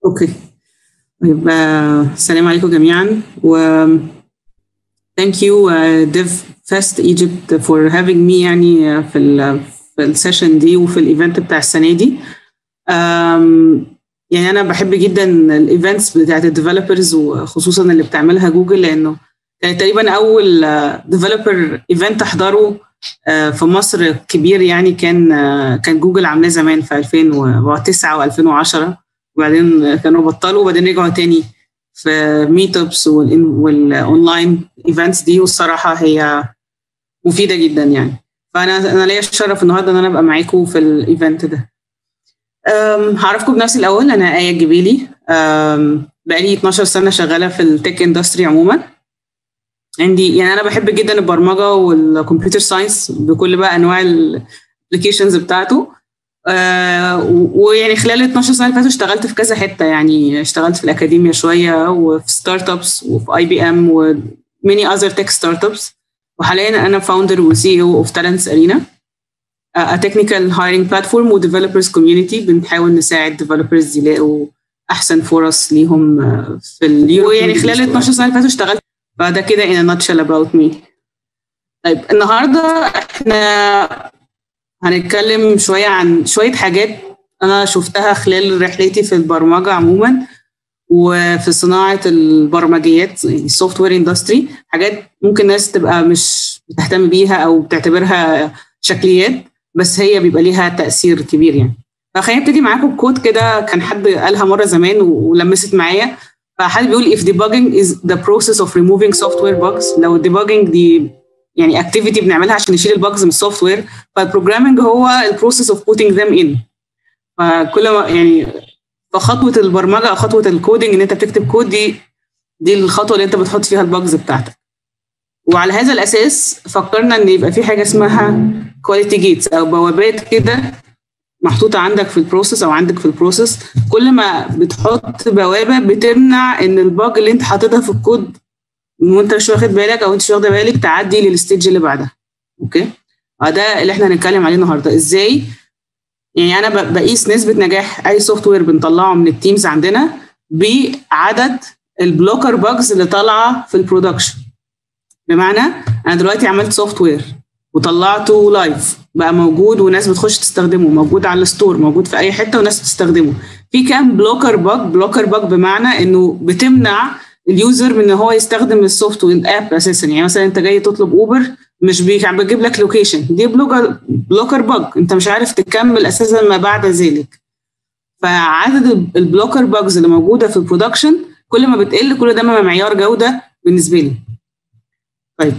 اوكي طيب آه، السلام عليكم جميعا و thank you uh, Dev Fest Egypt for having me يعني آه، في ال في السيشن دي وفي الايفنت بتاع السنه دي um, يعني انا بحب جدا الايفنتس بتاعت الديفلوبرز وخصوصا اللي بتعملها جوجل لانه كانت تقريبا اول ديفلوبر ايفنت احضره آه، في مصر كبير يعني كان آه، كان جوجل عاملاه زمان في 2009 و2010 وبعدين كانوا بطلوا وبعدين رجعوا تاني في ميت ابس والاونلاين ايفنتس دي والصراحه هي مفيده جدا يعني فانا انا ليا الشرف النهارده ان انا ابقى معاكم في الايفنت ده أم، هعرفكم بنفسي الاول انا ايه جبيلي أم، بقالي 12 سنه شغاله في التك اندستري عموما عندي يعني انا بحب جدا البرمجه والكمبيوتر ساينس بكل بقى انواع الابلكيشنز بتاعته آه و- ويعني خلال ال 12 سنه اللي فاتوا اشتغلت في كذا حته يعني اشتغلت في الاكاديميا شويه وفي ستارت ابس وفي اي بي ام وميني اذر تك ستارت ابس وحاليا انا فاوندر وسي او اوف تالنتس ارينا a technical hiring platform و developers community بنحاول نساعد developers يلاقوا احسن فرص ليهم آه، في اليو ويعني خلال ال 12 سنه اللي فاتوا اشتغلت فده كده in a nutshell about me طيب النهارده احنا هنتكلم شويه عن شويه حاجات انا شفتها خلال رحلتي في البرمجه عموما وفي صناعه البرمجيات السوفت وير اندستري حاجات ممكن ناس تبقى مش بتهتم بيها او بتعتبرها شكليات بس هي بيبقى ليها تاثير كبير يعني فخلينا نبتدي معاكم بكود كده كان حد قالها مره زمان ولمست معايا فحد بيقول if debugging is the process of removing software bugs لو debugging دي يعني activity بنعملها عشان نشيل الباجز من السوفت وير فالبروجرامينج هو البروسيس اوف putting them in فكل ما يعني فخطوه البرمجه او خطوه الكودينج ان انت بتكتب كود دي دي الخطوه اللي انت بتحط فيها الباجز بتاعتك وعلى هذا الاساس فكرنا ان يبقى في حاجه اسمها كواليتي جيتس او بوابات كده محطوطه عندك في البروسيس او عندك في البروسيس كل ما بتحط بوابه بتمنع ان الباج اللي انت حاططها في الكود وانت مش واخد بالك او انت مش واخده بالك تعدي للستيج اللي بعدها اوكي وده اللي احنا هنتكلم عليه النهارده ازاي يعني انا ب- بقيس نسبه نجاح اي سوفت وير بنطلعه من التيمز عندنا بعدد البلوكر باجز اللي طالعه في البرودكشن بمعنى انا دلوقتي عملت سوفت وير وطلعته لايف بقى موجود وناس بتخش تستخدمه موجود على الستور موجود في اي حته وناس بتستخدمه في كام بلوكر باج بلوكر باج بمعنى انه بتمنع اليوزر من ان هو يستخدم السوفت وير اب اساسا يعني مثلا انت جاي تطلب اوبر مش بي- عم بجيب لك لوكيشن دي بلوكر بلوكر باج انت مش عارف تكمل اساسا ما بعد ذلك فعدد البلوكر باجز اللي موجوده في البرودكشن كل ما بتقل كل ده ما معيار جوده بالنسبه لي طيب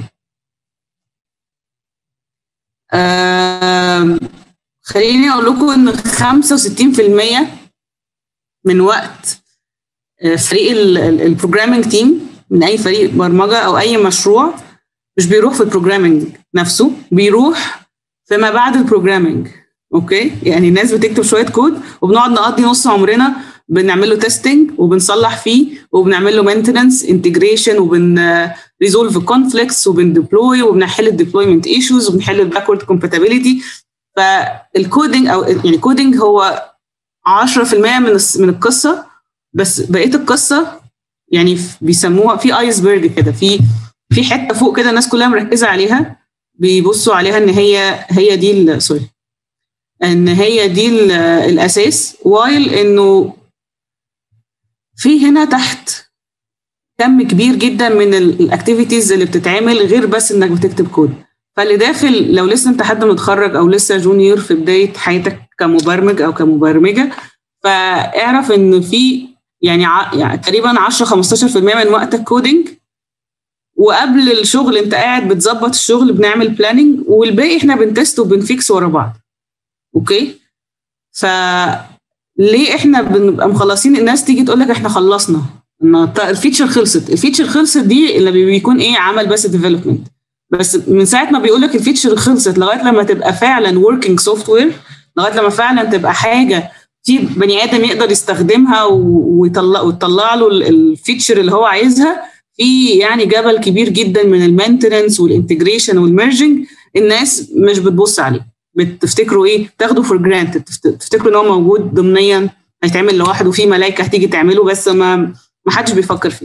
آم، خليني اقول لكم ان 65% من وقت آه، فريق البروجرامينج تيم من اي فريق برمجه او اي مشروع مش بيروح في البروجرامينج نفسه بيروح فيما بعد البروجرامينج اوكي يعني الناس بتكتب شويه كود وبنقعد نقضي نص عمرنا بنعمل له تيستنج وبنصلح فيه وبنعمل له مينتننس انتجريشن وبن ريزولف كونفليكتس وبنديبلوي وبنحل الديبلويمنت ايشوز وبنحل الباكورد كومباتيبيليتي فالكودينج او يعني كودينج هو 10% من الس- من القصه بس بقيه القصه يعني ف- بيسموها في ايسبرج كده في في حته فوق كده الناس كلها مركزه عليها بيبصوا عليها ان هي هي دي ال- سوري ان هي دي ال- الاساس وايل انه في هنا تحت كم كبير جدا من الاكتيفيتيز اللي بتتعمل غير بس انك بتكتب كود فاللي داخل لو لسه انت حد متخرج او لسه جونيور في بدايه حياتك كمبرمج او كمبرمجه فاعرف ان في يعني, ع... يعني تقريبا 10 15% من وقتك كودينج وقبل الشغل انت قاعد بتظبط الشغل بنعمل بلاننج والباقي احنا بنتست وبنفيكس ورا بعض اوكي ف ليه احنا بنبقى مخلصين الناس تيجي تقول لك احنا خلصنا ان الفيتشر خلصت الفيتشر خلصت دي اللي بيكون ايه عمل بس ديفلوبمنت بس من ساعه ما بيقول لك الفيتشر خلصت لغايه لما تبقى فعلا وركينج سوفت وير لغايه لما فعلا تبقى حاجه في بني ادم يقدر يستخدمها ويطلع وتطلع له الفيتشر اللي هو عايزها في يعني جبل كبير جدا من المينتننس والانتجريشن والميرجنج الناس مش بتبص عليه بتفتكروا ايه تاخده فور جرانتد تفتكروا ان هو موجود ضمنيا هيتعمل لوحده في ملائكه هتيجي تعمله بس ما ما حدش بيفكر فيه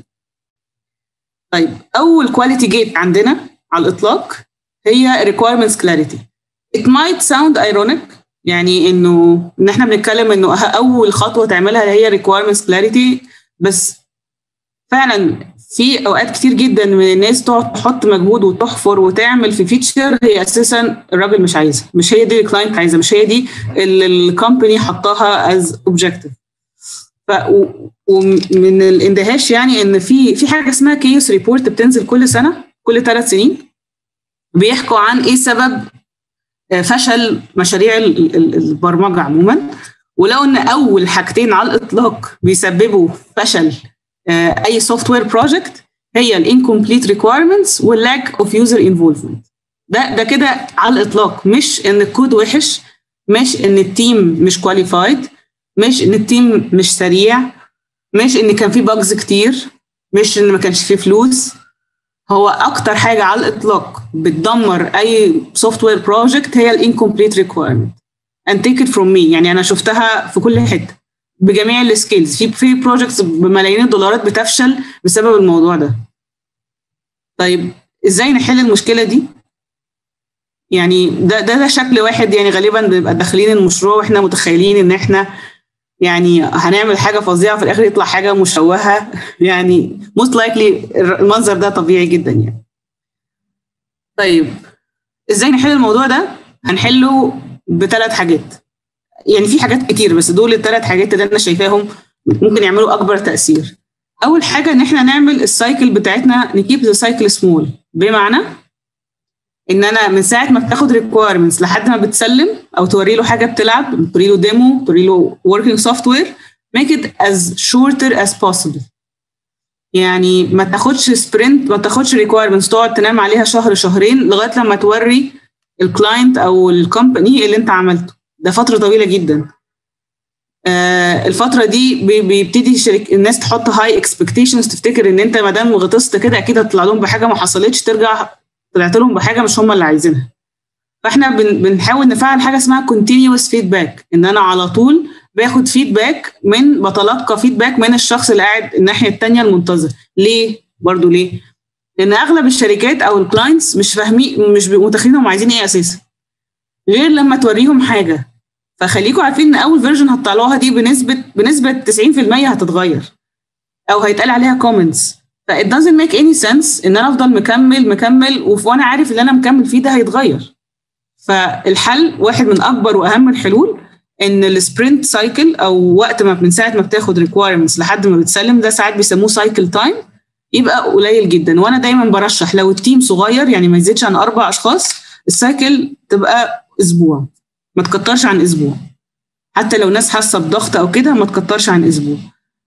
طيب اول كواليتي جيت عندنا على الاطلاق هي requirements clarity it might sound ironic يعني انه ان احنا بنتكلم انه اول خطوه تعملها هي requirements clarity بس فعلا في اوقات كتير جدا من الناس تقعد تحط مجهود وتحفر وتعمل في فيتشر هي اساسا الراجل مش عايزها مش هي دي الكلاينت عايزها مش هي دي اللي الكومباني حطاها از اوبجيكتيف ف ومن الاندهاش يعني ان في في حاجه اسمها كيوس ريبورت بتنزل كل سنه كل ثلاث سنين بيحكوا عن ايه سبب فشل مشاريع البرمجه عموما ولو ان اول حاجتين على الاطلاق بيسببوا فشل اي سوفت وير بروجكت هي الانكمبليت ريكويرمنتس واللاك اوف يوزر انفولفمنت ده ده كده على الاطلاق مش ان الكود وحش مش ان التيم مش كواليفايد مش ان التيم مش سريع مش ان كان في باجز كتير مش ان ما كانش فيه فلوس هو اكتر حاجه على الاطلاق بتدمر اي سوفت وير بروجكت هي الانكمبليت ريكويرمنت and take it from me يعني انا شفتها في كل حته بجميع السكيلز في في بروجكتس بملايين الدولارات بتفشل بسبب الموضوع ده طيب ازاي نحل المشكله دي يعني ده ده ده شكل واحد يعني غالبا بنبقى داخلين المشروع واحنا متخيلين ان احنا يعني هنعمل حاجه فظيعه في الاخر يطلع حاجه مشوهه يعني موست لايكلي المنظر ده طبيعي جدا يعني طيب ازاي نحل الموضوع ده هنحله بثلاث حاجات يعني في حاجات كتير بس دول الثلاث حاجات اللي انا شايفاهم ممكن يعملوا اكبر تاثير اول حاجه ان احنا نعمل السايكل بتاعتنا نكيب ذا سايكل سمول بمعنى ان انا من ساعه ما بتاخد ريكويرمنتس لحد ما بتسلم او توري له حاجه بتلعب توري له ديمو توري له وركينج سوفت وير make it as shorter as possible يعني ما تاخدش سبرنت ما تاخدش ريكويرمنتس تقعد تنام عليها شهر شهرين لغايه لما توري الكلاينت او الكومباني اللي انت عملته ده فتره طويله جدا آه الفتره دي بيبتدي شرك الناس تحط هاي اكسبكتيشنز تفتكر ان انت ما دام غطست كده اكيد هتطلع لهم بحاجه ما حصلتش ترجع طلعت لهم بحاجه مش هم اللي عايزينها فاحنا بن بنحاول نفعل حاجه اسمها continuous feedback ان انا على طول باخد فيدباك من بتلقى فيدباك من الشخص اللي قاعد الناحيه الثانيه المنتظر ليه برضو ليه لان اغلب الشركات او الكلاينتس مش فاهمين مش متخيلين هم عايزين ايه اساسا غير لما توريهم حاجه فخليكم عارفين ان اول فيرجن هتطلعوها دي بنسبه بنسبه 90% هتتغير او هيتقال عليها كومنتس ف it doesn't make any sense ان انا افضل مكمل مكمل وانا عارف اللي انا مكمل فيه ده هيتغير فالحل واحد من اكبر واهم الحلول ان السبرنت سايكل او وقت ما من ساعه ما بتاخد ريكويرمنتس لحد ما بتسلم ده ساعات بيسموه سايكل تايم يبقى قليل جدا وانا دايما برشح لو التيم صغير يعني ما يزيدش عن اربع اشخاص السايكل تبقى اسبوع ما تكترش عن اسبوع حتى لو ناس حاسه بضغط او كده ما تكترش عن اسبوع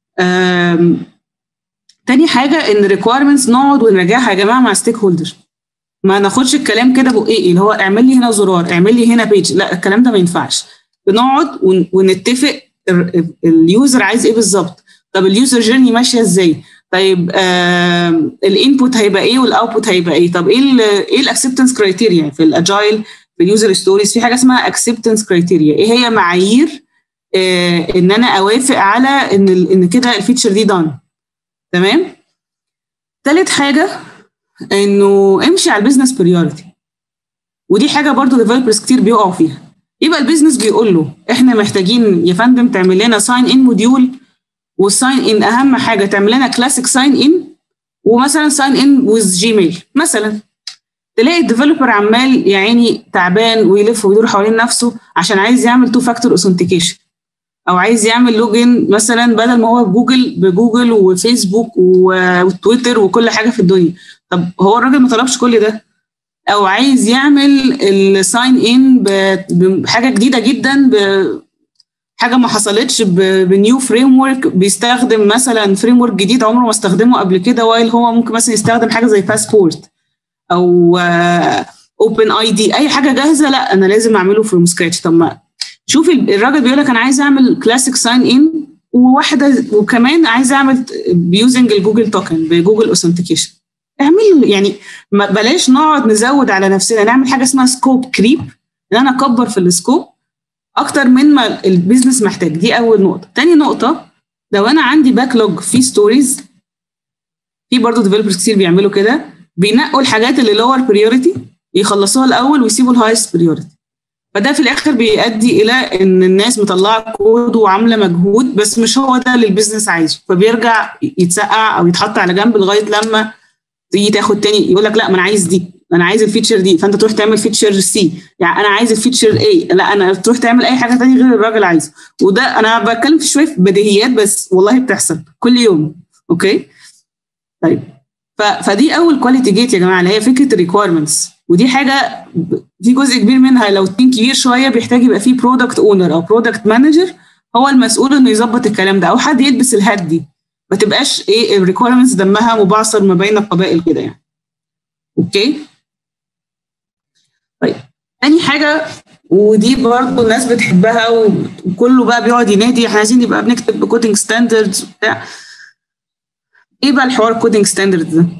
تاني حاجه ان ريكويرمنتس نقعد ونراجعها يا جماعه مع ستيك هولدر ما ناخدش الكلام كده بقى اللي هو اعمل لي هنا زرار اعمل لي هنا بيج لا الكلام ده ما ينفعش بنقعد ونتفق اليوزر عايز ايه بالظبط طب اليوزر جيرني ماشيه ازاي طيب آه الانبوت هيبقى ايه والاوتبوت هيبقى ايه طب ايه ال ايه الاكسبتنس كرايتيريا في الاجايل في اليوزر ستوريز في حاجه اسمها اكسبتنس كرايتيريا ايه هي معايير آه ان انا اوافق على ان ان كده الفيتشر دي دان تمام تالت حاجه انه امشي على البيزنس بريورتي ودي حاجه برضو ديفلوبرز كتير بيقعوا فيها يبقى البيزنس بيقول له احنا محتاجين يا فندم تعمل لنا ساين ان موديول والساين ان اهم حاجه تعمل لنا كلاسيك ساين ان ومثلا ساين ان ويز جيميل مثلا تلاقي الديفلوبر عمال يا عيني تعبان ويلف ويدور حوالين نفسه عشان عايز يعمل تو فاكتور اوثنتيكيشن او عايز يعمل لوجن مثلا بدل ما هو بجوجل بجوجل وفيسبوك وتويتر وكل حاجه في الدنيا طب هو الراجل ما طلبش كل ده او عايز يعمل الساين ان بحاجه جديده جدا حاجه ما حصلتش بنيو فريم ورك بيستخدم مثلا فريم ورك جديد عمره ما استخدمه قبل كده وايل هو ممكن مثلا يستخدم حاجه زي باسبورت او اوبن اي دي اي حاجه جاهزه لا انا لازم اعمله فروم سكراتش طب ما شوف الراجل بيقول لك انا عايز اعمل كلاسيك ساين ان وواحده وكمان عايز اعمل بيوزنج الجوجل توكن بجوجل اوثنتيكيشن اعمل يعني بلاش نقعد نزود على نفسنا نعمل حاجه اسمها سكوب كريب ان انا اكبر في السكوب اكتر من ما البيزنس محتاج دي اول نقطه تاني نقطه لو انا عندي باك لوج في ستوريز في برضه ديفلوبرز كتير بيعملوا كده بينقوا الحاجات اللي لور بريورتي يخلصوها الاول ويسيبوا الهايست بريورتي فده في الاخر بيؤدي الى ان الناس مطلعه كود وعامله مجهود بس مش هو ده اللي البيزنس عايزه فبيرجع يتسقع او يتحط على جنب لغايه لما تيجي تاخد تاني يقول لك لا ما انا عايز دي انا عايز الفيتشر دي فانت تروح تعمل فيتشر سي يعني انا عايز الفيتشر اي لا انا تروح تعمل اي حاجه تانية غير الراجل عايزه وده انا بتكلم في شويه بديهيات بس والله بتحصل كل يوم اوكي طيب فدي اول كواليتي جيت يا جماعه اللي هي فكره الريكويرمنتس ودي حاجه في جزء كبير منها لو التيم كبير شويه بيحتاج يبقى فيه برودكت اونر او برودكت مانجر هو المسؤول انه يظبط الكلام ده او حد يلبس الهات دي ما تبقاش ايه الريكويرمنتس دمها مبعثر ما بين القبائل كده يعني اوكي طيب تاني حاجه ودي برضه الناس بتحبها وكله بقى بيقعد ينادي احنا عايزين نبقى بنكتب بكودنج ستاندردز وبتاع ايه بقى الحوار كودنج ستاندردز ده؟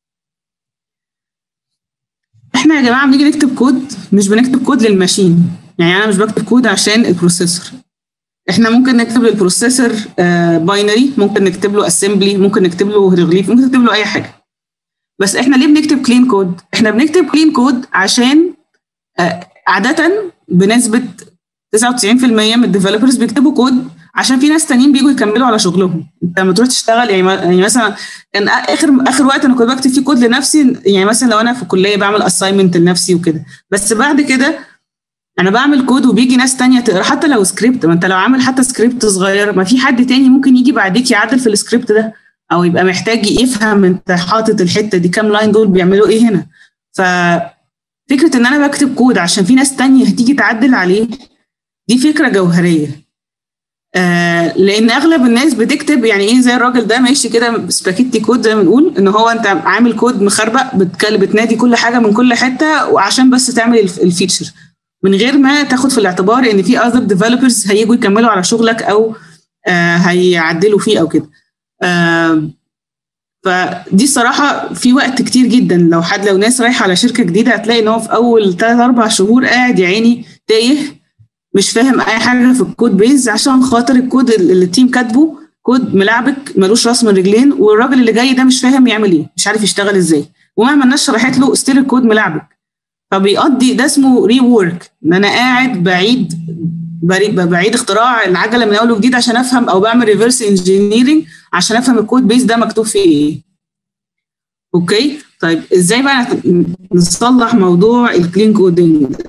احنا يا جماعه بنيجي نكتب كود مش بنكتب كود للماشين يعني انا مش بكتب كود عشان البروسيسور احنا ممكن نكتب للبروسيسور باينري ممكن نكتب له اسمبلي ممكن نكتب له هيروغليف ممكن نكتب له اي حاجه بس احنا ليه بنكتب كلين كود احنا بنكتب كلين كود عشان آه عاده بنسبه 99% من الديفلوبرز بيكتبوا كود عشان في ناس تانيين بيجوا يكملوا على شغلهم انت لما تروح تشتغل يعني يعني مثلا كان اخر اخر وقت انا كنت بكتب فيه كود لنفسي يعني مثلا لو انا في الكليه بعمل اساينمنت لنفسي وكده بس بعد كده انا بعمل كود وبيجي ناس تانية تقرا حتى لو سكريبت ما انت لو عامل حتى سكريبت صغير ما في حد تاني ممكن يجي بعديك يعدل في السكريبت ده او يبقى محتاج يفهم انت حاطط الحته دي كام لاين دول بيعملوا ايه هنا ففكره ان انا بكتب كود عشان في ناس تانية هتيجي تعدل عليه دي فكره جوهريه آه لان اغلب الناس بتكتب يعني ايه زي الراجل ده ماشي كده سباكيتي كود زي ما بنقول ان هو انت عامل كود مخربق بتكلم بتنادي كل حاجه من كل حته وعشان بس تعمل الفيتشر من غير ما تاخد في الاعتبار ان في اذر ديفلوبرز هيجوا يكملوا على شغلك او آه هيعدلوا فيه او كده آه فدي صراحة في وقت كتير جدا لو حد لو ناس رايحة على شركة جديدة هتلاقي ان هو في أول ثلاث أربع شهور قاعد يا عيني تايه مش فاهم أي حاجة في الكود بيز عشان خاطر الكود اللي التيم كاتبه كود ملعبك ملوش راس من رجلين والراجل اللي جاي ده مش فاهم يعمل ايه مش عارف يشتغل ازاي ومهما الناس شرحت له ستيل الكود ملعبك فبيقضي ده اسمه ري وورك ان انا قاعد بعيد بعيد اختراع العجله من اول وجديد عشان افهم او بعمل ريفرس انجينيرنج عشان افهم الكود بيس ده مكتوب فيه ايه اوكي طيب ازاي بقى نصلح موضوع الكلين كودنج ده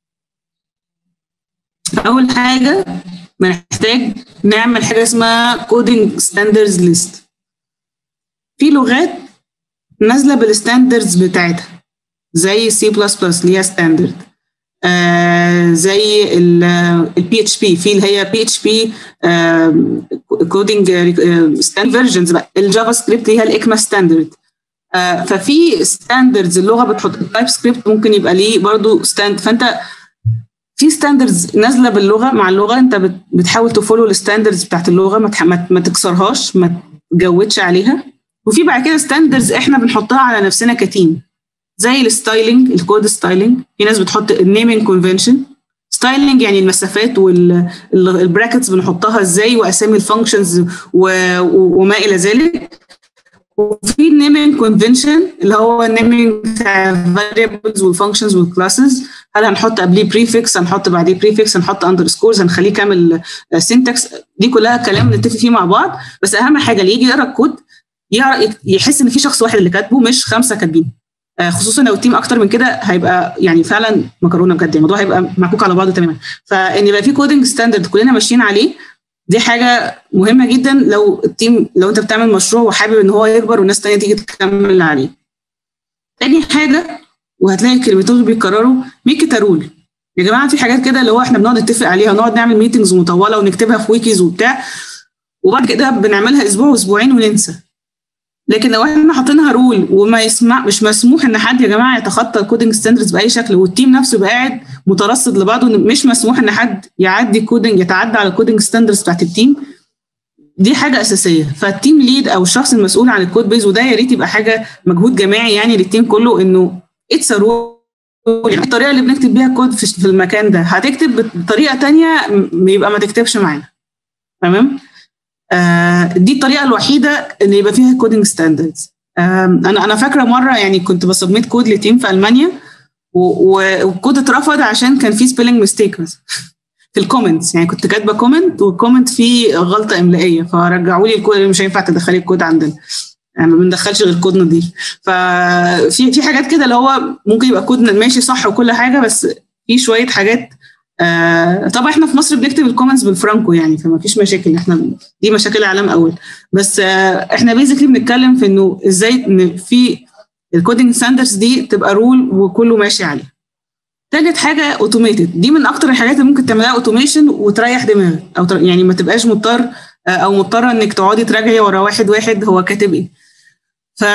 اول حاجه محتاج نعمل حاجه اسمها كودنج ستاندردز ليست في لغات نازله بالستاندردز بتاعتها زي سي بلس بلس اللي هي ستاندرد آه زي البي اتش بي في اللي هي بي اتش بي كودنج ستاند فيرجنز بقى الجافا سكريبت هي الاكما ستاندرد آه ففي ستاندردز اللغه بتحط التايب سكريبت ممكن يبقى ليه برضه ستاند فانت في ستاندردز نازله باللغه مع اللغه انت بتحاول تفولو الستاندردز بتاعت اللغه ما, ما تكسرهاش ما تجودش عليها وفي بعد كده ستاندردز احنا بنحطها على نفسنا كتيم زي الستايلنج الكود ستايلنج في ناس بتحط النيمينج كونفنشن ستايلنج يعني المسافات والبراكتس بنحطها ازاي واسامي الفانكشنز وما الى ذلك وفي النيمينج كونفنشن اللي هو النيمينج بتاع فاريبلز والفانكشنز والكلاسز هل هنحط قبليه بريفكس هنحط بعديه بريفكس هنحط اندر سكورز هنخليه كامل سينتاكس دي كلها كلام نتفق فيه مع بعض بس اهم حاجه اللي يجي يقرا الكود يحس ان في شخص واحد اللي كاتبه مش خمسه كاتبين خصوصا لو التيم اكتر من كده هيبقى يعني فعلا مكرونه بجد الموضوع هيبقى معكوك على بعضه تماما فان يبقى في كودنج ستاندرد كلنا ماشيين عليه دي حاجه مهمه جدا لو التيم لو انت بتعمل مشروع وحابب ان هو يكبر والناس تانية تيجي تكمل عليه تاني حاجه وهتلاقي الكلمتين بيتكرروا ميك رول يا جماعه في حاجات كده اللي هو احنا بنقعد نتفق عليها ونقعد نعمل ميتنجز مطوله ونكتبها في ويكيز وبتاع وبعد كده بنعملها اسبوع واسبوعين وننسى لكن لو احنا حاطينها رول وما يسمع مش مسموح ان حد يا جماعه يتخطى الكودنج ستاندردز باي شكل والتيم نفسه يبقى قاعد مترصد لبعضه مش مسموح ان حد يعدي كودنج يتعدى على الكودنج ستاندردز بتاعت التيم دي حاجه اساسيه فالتيم ليد او الشخص المسؤول عن الكود بيز وده يا ريت يبقى حاجه مجهود جماعي يعني للتيم كله انه اتس رول الطريقه اللي بنكتب بيها الكود في المكان ده هتكتب بطريقه تانية يبقى ما تكتبش معانا تمام آه دي الطريقه الوحيده اللي يبقى فيها كودنج ستاندردز آه انا انا فاكره مره يعني كنت بسبميت كود لتيم في المانيا والكود اترفض عشان كان فيه سبيلنج ميستيك مثلا في الكومنتس يعني كنت كاتبه كومنت والكومنت فيه غلطه املائيه فرجعوا لي الكود مش هينفع تدخلي الكود عندنا يعني ما بندخلش غير كود نظيف ففي في حاجات كده اللي هو ممكن يبقى كود ماشي صح وكل حاجه بس في شويه حاجات آه طبعا احنا في مصر بنكتب الكومنتس بالفرانكو يعني فما فيش مشاكل احنا دي مشاكل اعلام اول بس آه احنا بيزيكلي بنتكلم في انه ازاي ان في الكودنج ستاندردز دي تبقى رول وكله ماشي عليها تالت حاجه اوتوميتد دي من اكتر الحاجات اللي ممكن تعملها اوتوميشن وتريح دماغك او يعني ما تبقاش مضطر او مضطره انك تقعدي تراجعي ورا واحد واحد هو كاتب ايه ف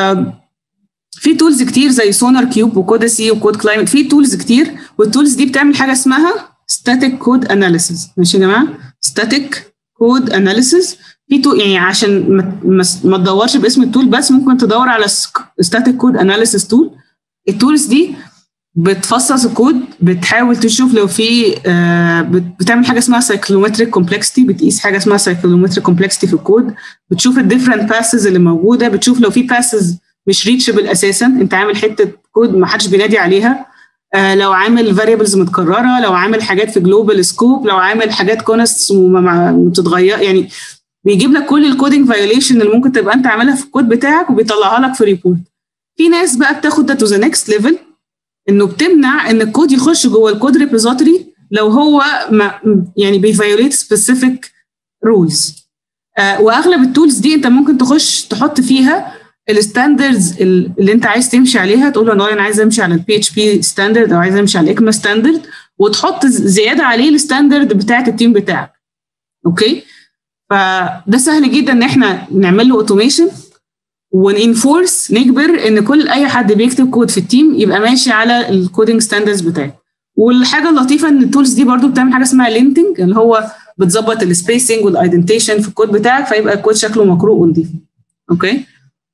في تولز كتير زي سونار كيوب وكوداسي وكود كلايمت في تولز كتير والتولز دي بتعمل حاجه اسمها ستاتيك كود اناليسيس ماشي يا جماعه ستاتيك كود اناليسيس في تو يعني عشان ما, ما تدورش باسم التول بس ممكن تدور على ستاتيك كود اناليسيس تول التولز دي بتفصص الكود بتحاول تشوف لو في آه بتعمل حاجه اسمها سايكلومتريك كومبلكسيتي بتقيس حاجه اسمها سايكلومتريك كومبلكسيتي في الكود بتشوف الديفرنت باسز اللي موجوده بتشوف لو في باسز مش ريتشبل اساسا انت عامل حته كود ما حدش بينادي عليها آه لو عامل فاريبلز متكرره لو عامل حاجات في جلوبال سكوب لو عامل حاجات كونستس بتتغير يعني بيجيب لك كل الكودنج فايوليشن اللي ممكن تبقى انت عاملها في الكود بتاعك وبيطلعها لك في ريبورت في ناس بقى بتاخد ده تو ذا نيكست ليفل انه بتمنع ان الكود يخش جوه الكود ريبوزيتوري لو هو ما يعني بيفايوليت سبيسيفيك رولز آه واغلب التولز دي انت ممكن تخش تحط فيها الستاندردز اللي انت عايز تمشي عليها تقول له انا عايز امشي على البي اتش بي ستاندرد او عايز امشي على الاكما ستاندرد وتحط زياده عليه الستاندرد بتاعه التيم بتاعك اوكي فده سهل جدا ان احنا نعمل له اوتوميشن وننفورس نجبر ان كل اي حد بيكتب كود في التيم يبقى ماشي على الكودنج ستاندردز بتاعه والحاجه اللطيفه ان التولز دي برضو بتعمل حاجه اسمها لينتنج اللي هو بتظبط السبيسنج والايدنتيشن في الكود بتاعك فيبقى الكود شكله مقروء ونضيف اوكي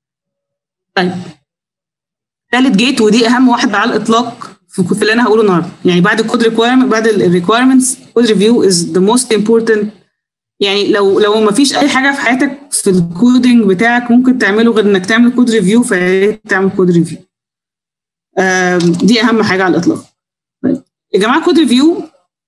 طيب ثالث جيت ودي اهم واحده على الاطلاق في اللي انا هقوله النهارده يعني بعد الكود ريكويرمنت بعد الريكويرمنتس كود ريفيو از ذا موست امبورتنت يعني لو لو ما فيش اي حاجه في حياتك في الكودنج بتاعك ممكن تعمله غير انك تعمل كود ريفيو فتعمل كود ريفيو دي اهم حاجه على الاطلاق طيب يا جماعه كود ريفيو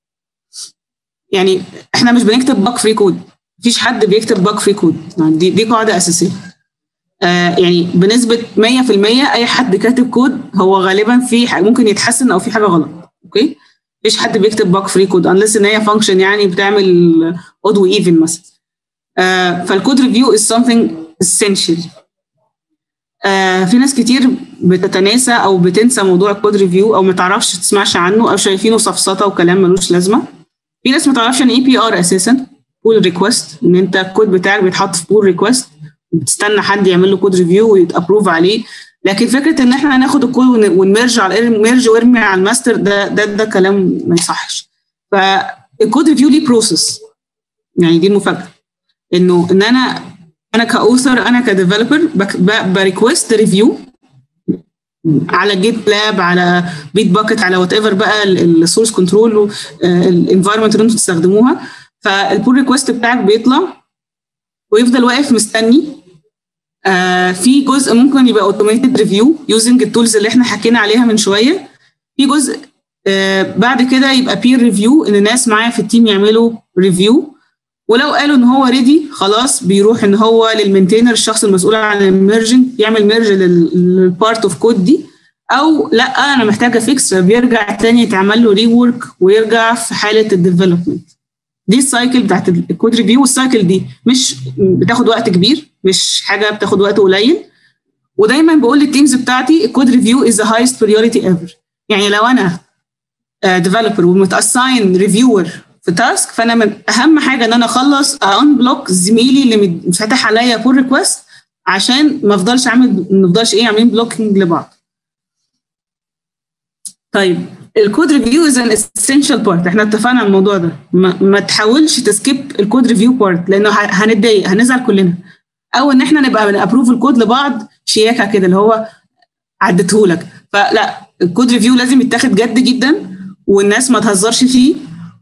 يعني احنا مش بنكتب باك فري كود مفيش حد بيكتب باك فري كود دي دي قاعده اساسيه آه يعني بنسبه 100% اي حد كاتب كود هو غالبا في ممكن يتحسن او في حاجه غلط اوكي مفيش حد بيكتب باك فري كود unless ان هي فانكشن يعني بتعمل اود وايفن مثلا آه فالكود ريفيو از something essential آه في ناس كتير بتتناسى او بتنسى موضوع الكود ريفيو او ما تعرفش تسمعش عنه او شايفينه سفسطه وكلام ملوش لازمه في ناس ما تعرفش ان اي بي ار اساسا بول ريكوست ان انت الكود بتاعك بيتحط في بول ريكوست بتستنى حد يعمل له كود ريفيو ويتابروف عليه لكن فكره ان احنا ناخد الكود ونمرج على ميرج وارمي على الماستر ده ده ده كلام ما يصحش فالكود ريفيو ليه بروسيس يعني دي المفاجاه انه ان انا انا كاوثر انا كديفلوبر بريكوست ريفيو على جيت لاب على بيت باكت على وات ايفر بقى السورس كنترول الانفايرمنت اللي انتم بتستخدموها فالبول ريكوست بتاعك بيطلع ويفضل واقف مستني آه في جزء ممكن يبقى اوتوميتد ريفيو يوزنج التولز اللي احنا حكينا عليها من شويه في جزء آه بعد كده يبقى بير ريفيو ان الناس معايا في التيم يعملوا ريفيو ولو قالوا ان هو ريدي خلاص بيروح ان هو للمينتينر الشخص المسؤول عن الميرجنج يعمل ميرج للبارت اوف كود دي او لا انا محتاجه فيكس فبيرجع تاني يتعمل له ري ورك ويرجع في حاله الديفلوبمنت دي السايكل بتاعت الكود ريفيو والسايكل دي مش بتاخد وقت كبير مش حاجه بتاخد وقت قليل ودايما بقول للتيمز بتاعتي الكود ريفيو از ذا هايست بريورتي ايفر يعني لو انا ديفلوبر ومتاساين ريفيور في تاسك فانا من اهم حاجه ان انا اخلص انبلوك زميلي اللي فاتح عليا بول ريكوست عشان ما افضلش عامل ما نفضلش ايه عاملين بلوكينج لبعض طيب الكود ريفيو از ان اسينشال بارت احنا اتفقنا على الموضوع ده ما, ما تحاولش تسكيب الكود ريفيو بارت لانه هنتضايق هنزعل كلنا او ان احنا نبقى بنابروف الكود لبعض شياكه كده اللي هو عديتهولك فلا الكود ريفيو لازم يتاخد جد جدا والناس ما تهزرش فيه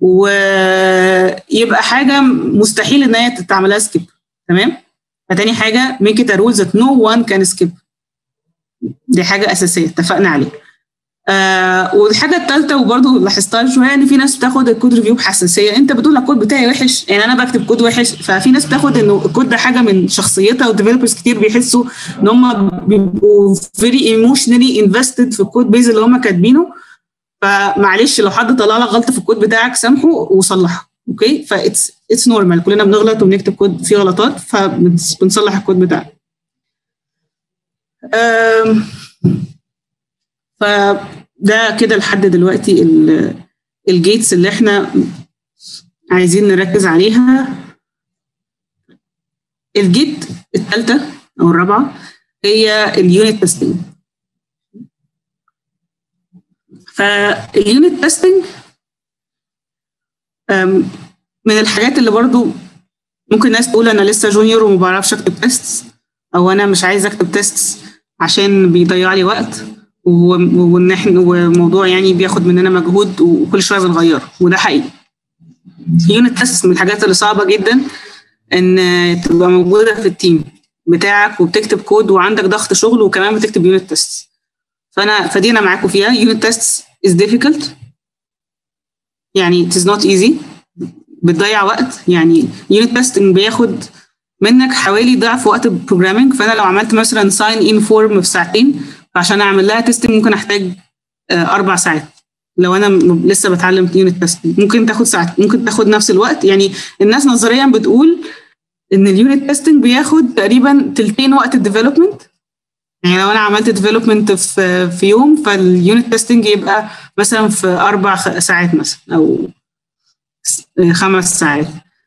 ويبقى حاجه مستحيل ان هي تتعملها سكيب تمام فتاني حاجه ميك ات رول ذات نو وان كان سكيب دي حاجه اساسيه اتفقنا عليها آه والحاجه الثالثه وبرضه لاحظتها شويه ان في ناس بتاخد الكود ريفيو بحساسيه انت بتقول الكود بتاعي وحش يعني انا بكتب كود وحش ففي ناس بتاخد انه الكود ده حاجه من شخصيتها وديفلوبرز كتير بيحسوا ان هم بيبقوا فيري ايموشنالي انفستد في الكود بيز اللي هم كاتبينه فمعلش لو حد طلع لك غلطه في الكود بتاعك سامحه وصلحها اوكي فاتس اتس نورمال كلنا بنغلط وبنكتب كود فيه غلطات فبنصلح الكود بتاعنا فده كده لحد دلوقتي الجيتس اللي احنا عايزين نركز عليها الجيت الثالثه او الرابعه هي اليونت تيستنج فاليونت تيستنج من الحاجات اللي برضو ممكن ناس تقول انا لسه جونيور وما بعرفش اكتب تيست او انا مش عايز اكتب تيست عشان بيضيع لي وقت وان احنا وموضوع يعني بياخد مننا مجهود وكل شويه بنغيره وده حقيقي يونت تيست من الحاجات اللي صعبه جدا ان تبقى موجوده في التيم بتاعك وبتكتب كود وعندك ضغط شغل وكمان بتكتب يونت تيست فانا فدي انا معاكم فيها يونت تيست is difficult يعني it is not easy بتضيع وقت يعني يونت تيستنج بياخد منك حوالي ضعف وقت البروجرامينج فانا لو عملت مثلا ساين ان فورم في ساعتين فعشان اعمل لها تيستنج ممكن احتاج اربع ساعات لو انا لسه بتعلم يونت تيستنج ممكن تاخد ساعات ممكن تاخد نفس الوقت يعني الناس نظريا بتقول ان اليونت تيستنج بياخد تقريبا تلتين وقت الديفلوبمنت يعني لو انا عملت ديفلوبمنت في في يوم فاليونت تيستنج يبقى مثلا في اربع ساعات مثلا او خمس ساعات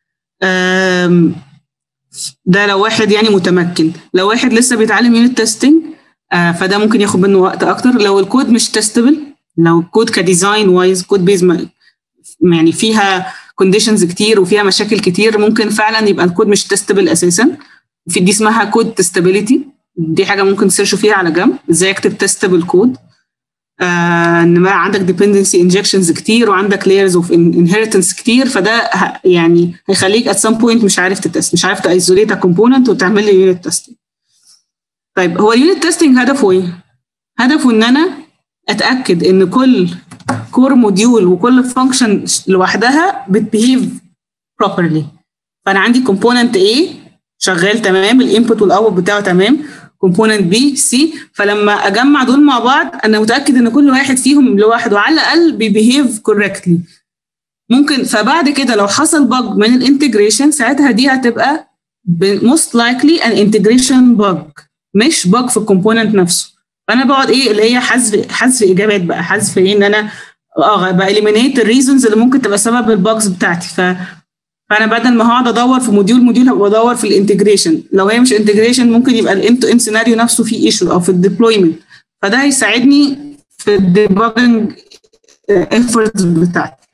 ده لو واحد يعني متمكن لو واحد لسه بيتعلم يونت تيستنج فده ممكن ياخد منه وقت اكتر لو الكود مش تيستبل لو الكود كديزاين وايز كود بيز يعني فيها كونديشنز كتير وفيها مشاكل كتير ممكن فعلا يبقى الكود مش تيستبل اساسا في دي اسمها كود تيستابيليتي دي حاجه ممكن تسيرشوا فيها على جنب ازاي اكتب تيستبل كود ان بقى عندك ديبندنسي انجكشنز كتير وعندك لايرز اوف انهيرتنس كتير فده يعني هيخليك ات سام بوينت مش عارف تتست مش عارف تايزوليت كومبوننت وتعمل لي يونت تيستنج طيب هو اليونت تيستنج هدفه ايه؟ هدفه ان انا اتاكد ان كل كور موديول وكل فانكشن لوحدها بتبيهيف بروبرلي فانا عندي كومبوننت A شغال تمام الانبوت والاوت بتاعه تمام كومبوننت بي سي فلما اجمع دول مع بعض انا متاكد ان كل واحد فيهم لوحده على الاقل بيبيهيف كوركتلي ممكن فبعد كده لو حصل بج من الانتجريشن ساعتها دي هتبقى most likely an integration bug مش بج في الكومبوننت نفسه فانا بقعد ايه اللي هي حذف حذف اجابات بقى حذف ايه ان انا اه باليمينيت الريزونز اللي ممكن تبقى سبب الباجز بتاعتي ف فانا بدل ما هقعد ادور في موديول موديول هبقى بدور في الانتجريشن لو هي مش انتجريشن ممكن يبقى الام تو ام سيناريو نفسه فيه ايشو او في الديبلويمنت فده هيساعدني في الديباجنج ايفورتس بتاعتي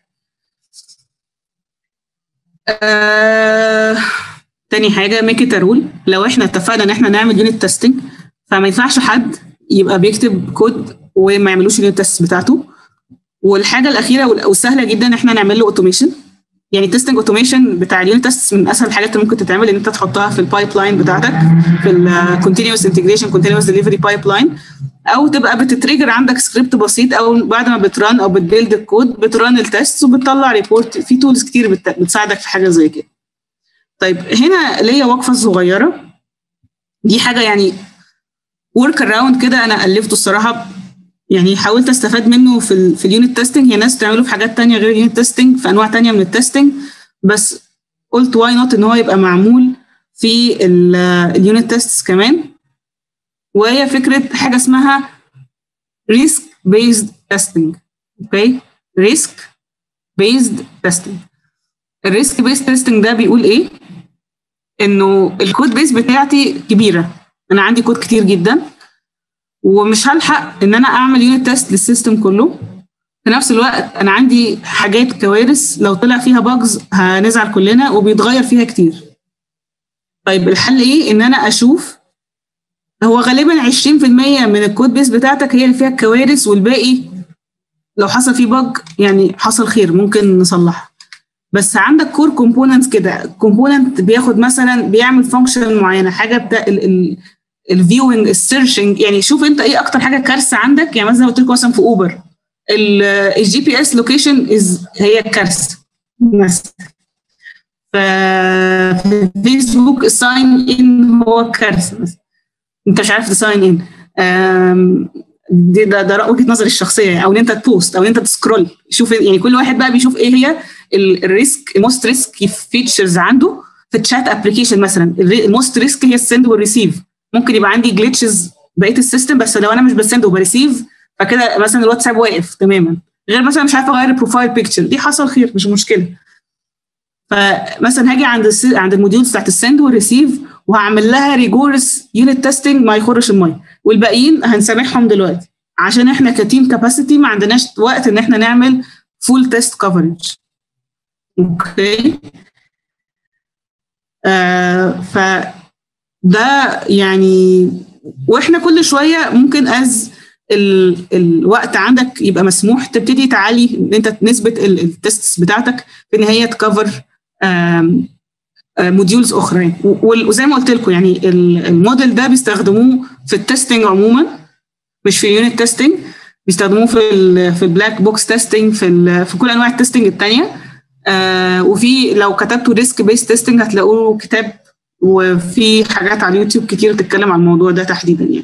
آه، تاني حاجه ميك ات رول لو احنا اتفقنا ان احنا نعمل يونت تيستنج فما ينفعش حد يبقى بيكتب كود وما يعملوش اليونت تيست بتاعته والحاجه الاخيره والسهله جدا ان احنا نعمل له اوتوميشن يعني تيستنج اوتوميشن بتاع اليونت تيست من اسهل الحاجات اللي ممكن تتعمل ان انت تحطها في البايب لاين بتاعتك في الكونتينوس انتجريشن كونتينوس ديليفري بايب لاين او تبقى بتتريجر عندك سكريبت بسيط او بعد ما بتران او بتبيلد الكود بتران التيست وبتطلع ريبورت في تولز كتير بتساعدك في حاجه زي كده طيب هنا ليا وقفه صغيره دي حاجه يعني ورك اراوند كده انا الفته الصراحه يعني حاولت استفاد منه في ال في اليونت تيستنج هي ناس بتعمله في حاجات تانية غير اليونت تيستنج في انواع تانية من التيستنج بس قلت واي نوت ان هو يبقى معمول في اليونت تيستس كمان وهي فكره حاجه اسمها ريسك بيزد تيستنج اوكي ريسك بيزد تيستنج الريسك بيزد تيستنج ده بيقول ايه انه الكود بيس بتاعتي كبيره انا عندي كود كتير جدا ومش هلحق ان انا اعمل يونت تيست للسيستم كله في نفس الوقت انا عندي حاجات كوارث لو طلع فيها باجز هنزعل كلنا وبيتغير فيها كتير طيب الحل ايه ان انا اشوف هو غالبا 20% من الكود بيس بتاعتك هي اللي فيها الكوارث والباقي لو حصل فيه بج يعني حصل خير ممكن نصلحها بس عندك كور كومبوننتس كده كومبوننت بياخد مثلا بيعمل فانكشن معينه حاجه بتاع الفيوينج السيرشنج يعني شوف انت ايه اكتر حاجه كارثه عندك يعني مثلا قلت لكم مثلا في اوبر الجي بي اس لوكيشن از هي كارثه مثلا في فيسبوك الساين ان هو كارثه مثلا انت مش عارف تساين ان دي ده, ده وجهه نظري الشخصيه يعني او ان انت تبوست او ان انت تسكرول شوف يعني كل واحد بقى بيشوف ايه هي الريسك الموست ريسكي فيتشرز عنده في الشات ابلكيشن مثلا الموست ريسك هي السند والريسيف ممكن يبقى عندي جلitches بقيه السيستم بس لو انا مش بسند وبريسيف فكده مثلا الواتساب واقف تماما غير مثلا مش عارفه اغير البروفايل بيكتشر دي حصل خير مش مشكله فمثلا هاجي عند الس... عند الموديولز بتاعت السند والريسيف وهعمل لها ريجورس يونت تيستنج ما يخرش الميه والباقيين هنسامحهم دلوقتي عشان احنا كتيم كاباسيتي ما عندناش وقت ان احنا نعمل فول تيست كفرج اوكي آه ف ده يعني واحنا كل شويه ممكن از ال الوقت عندك يبقى مسموح تبتدي تعلي ان انت نسبه التست بتاعتك في ان هي تكفر موديولز اخرى يعني وزي ما قلت لكم يعني الموديل ده بيستخدموه في التستنج عموما مش في اليونت تيستنج بيستخدموه في ال في البلاك بوكس تيستنج في في كل انواع التستنج الثانيه آه وفي لو كتبتوا ريسك بيس تيستنج هتلاقوا كتاب وفي حاجات على اليوتيوب كتير بتتكلم عن الموضوع ده تحديدا يعني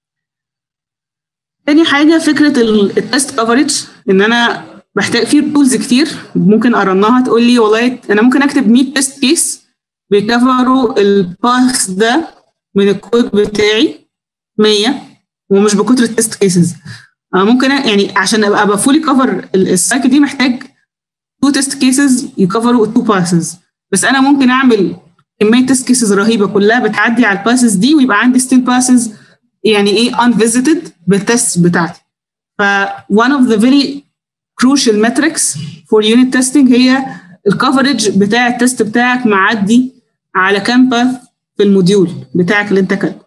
تاني حاجة فكرة التست كفرج إن أنا بحتاج في تولز كتير ممكن أرنها تقول لي والله أنا ممكن أكتب 100 تيست كيس بيكفروا الباس ده من الكود بتاعي 100 ومش بكتر التست كيسز ممكن يعني عشان ابقى ابقى فولي كفر السايكل دي محتاج تو تيست كيسز يكفروا التو باسز بس انا ممكن اعمل كميه تيست كيسز رهيبه كلها بتعدي على الباسز دي ويبقى عندي ستيل باسز يعني ايه unvisited بالتست بتاعتي ف one of the very crucial metrics for unit testing هي الكفرج بتاع التست بتاعك معدي على كام باث في الموديول بتاعك اللي انت كاتبه